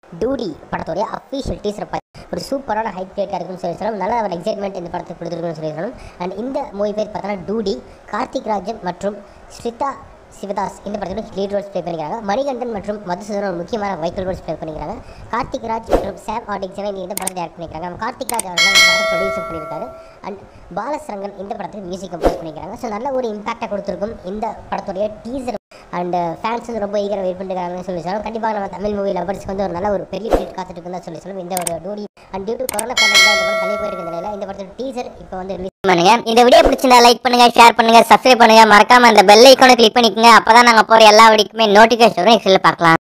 டூடி படத்தோடைய official teaser ஒரு சூப்பரான ஹைப் கிரியேட்டாக இருக்குன்னு சொல்லி சொல்லலாம் நல்ல ஒரு எக்ஸைட்மெண்ட் இந்த படத்துக்கு கொடுத்துருக்குன்னு சொல்லி சொல்லலாம் அண்ட் இந்த மூவி பேர் பார்த்தோன்னா டூடி கார்த்திக் ராஜன் மற்றும் ஸ்ரிதா சிவதாஸ் இந்த படத்தில் லீட் ரோல்ஸ் ப்ளே பண்ணிக்கிறாங்க மணிகண்டன் மற்றும் மதுசூதன் ஒரு முக்கியமான வைக்கல் ரோல்ஸ் ப்ளே பண்ணிக்கிறாங்க கார்த்திக் ராஜ் மற்றும் சாம் ஆடிக்ஸனை இந்த படத்தை டேரக்ட் பண்ணிக்கிறாங்க நம்ம கார்த்திக் ராஜ் அவர்கள் இந்த படத்தை ப்ரொடியூஸ் பண்ணியிருக்காரு அண்ட் பாலசரங்கன் இந்த படத்துக்கு மியூசிக் கம்போஸ் பண்ணிக்கிறாங்க ஸோ நல்ல ஒரு இம்பாக்டாக கொடுத்துருக்கும் இந்த படத்துடைய டீசர் அண்ட் ஃபேன்ஸ் வந்து ரொம்ப ஈகராக வெயிட் பண்ணிருக்காங்கன்னு சொல்லி சொல்லலாம் கண்டிப்பாக நம்ம தமிழ் மூவி லவர்ஸ்க்கு வந்து ஒரு நல்ல ஒரு பெரிய ட்ரீட் காத்துட்டு இருக்குன்னு சொல்லி சொல்லலாம் இந்த ஒரு டூடி and due to corona pandemic இந்த படம் தள்ளி போயிருக்க நிலையில் இந்த படத்தோட டீசர் இப்போ வந்து ரிலீஸ் பண்ணுங்க இந்த வீடியோ பிடிச்சிருந்தா லைக் பண்ணுங்க ஷேர் பண்ணுங்க சப்ஸ்கிரைப் பண்ணுங்க மறக்காம அந்த பெல் ஐக்கானை கிளிக் பண்ணிக்கோங்க அப்பதான் நாங்க போற எல்லா வீடியோக்குமே நோட்டிஃபிகேஷன் வரும் பார்க்கலாம்